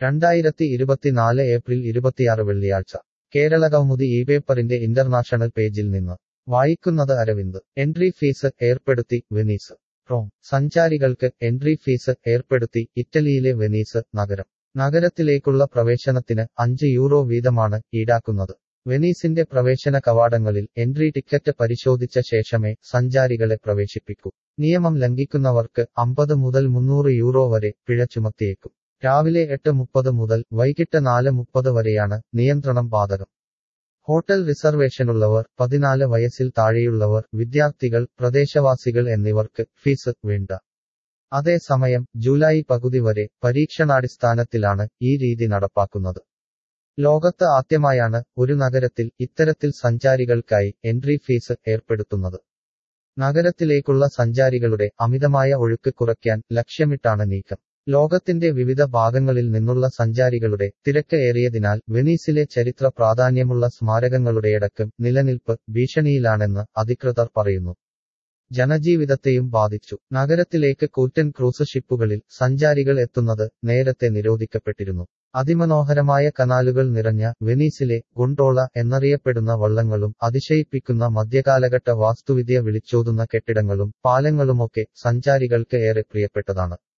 രണ്ടായിരത്തി ഇരുപത്തിനാല് ഏപ്രിൽ ഇരുപത്തിയാറ് വെള്ളിയാഴ്ച കേരള കൗമുദി ഈ പേപ്പറിന്റെ ഇന്റർനാഷണൽ പേജിൽ നിന്ന് വായിക്കുന്നത് അരവിന്ദ് എൻട്രി ഫീസ് ഏർപ്പെടുത്തി വെനീസ് റോം സഞ്ചാരികൾക്ക് എൻട്രി ഫീസ് ഏർപ്പെടുത്തി ഇറ്റലിയിലെ വെനീസ് നഗരം നഗരത്തിലേക്കുള്ള പ്രവേശനത്തിന് അഞ്ച് യൂറോ വീതമാണ് ഈടാക്കുന്നത് വെനീസിന്റെ പ്രവേശന കവാടങ്ങളിൽ എൻട്രി ടിക്കറ്റ് പരിശോധിച്ച ശേഷമേ സഞ്ചാരികളെ പ്രവേശിപ്പിക്കൂ നിയമം ലംഘിക്കുന്നവർക്ക് അമ്പത് മുതൽ മുന്നൂറ് യൂറോ വരെ പിഴ ചുമത്തിയേക്കും രാവിലെ എട്ട് മുപ്പത് മുതൽ വൈകിട്ട് നാല് മുപ്പത് വരെയാണ് നിയന്ത്രണം ബാധകം ഹോട്ടൽ റിസർവേഷനുള്ളവർ പതിനാല് വയസ്സിൽ താഴെയുള്ളവർ വിദ്യാർത്ഥികൾ പ്രദേശവാസികൾ എന്നിവർക്ക് ഫീസ് വേണ്ട അതേസമയം ജൂലൈ പകുതി വരെ പരീക്ഷണാടിസ്ഥാനത്തിലാണ് ഈ രീതി നടപ്പാക്കുന്നത് ലോകത്ത് ആദ്യമായാണ് ഒരു നഗരത്തിൽ ഇത്തരത്തിൽ സഞ്ചാരികൾക്കായി എൻട്രി ഫീസ് ഏർപ്പെടുത്തുന്നത് നഗരത്തിലേക്കുള്ള സഞ്ചാരികളുടെ അമിതമായ ഒഴുക്ക് കുറയ്ക്കാൻ ലക്ഷ്യമിട്ടാണ് നീക്കം ലോകത്തിന്റെ വിവിധ ഭാഗങ്ങളിൽ നിന്നുള്ള സഞ്ചാരികളുടെ തിരക്ക് ഏറിയതിനാൽ വെനീസിലെ ചരിത്ര പ്രാധാന്യമുള്ള സ്മാരകങ്ങളുടെയടക്കം നിലനിൽപ്പ് ഭീഷണിയിലാണെന്ന് അധികൃതർ പറയുന്നു ജനജീവിതത്തെയും ബാധിച്ചു നഗരത്തിലേക്ക് കൂറ്റൻ ക്രൂസ് ഷിപ്പുകളിൽ സഞ്ചാരികൾ എത്തുന്നത് നേരത്തെ നിരോധിക്കപ്പെട്ടിരുന്നു അതിമനോഹരമായ കനാലുകൾ നിറഞ്ഞ വെനീസിലെ ഗുണ്ടോള എന്നറിയപ്പെടുന്ന വള്ളങ്ങളും അതിശയിപ്പിക്കുന്ന മധ്യകാലഘട്ട വാസ്തുവിദ്യ വിളിച്ചോതുന്ന കെട്ടിടങ്ങളും പാലങ്ങളുമൊക്കെ സഞ്ചാരികൾക്ക് ഏറെ പ്രിയപ്പെട്ടതാണ്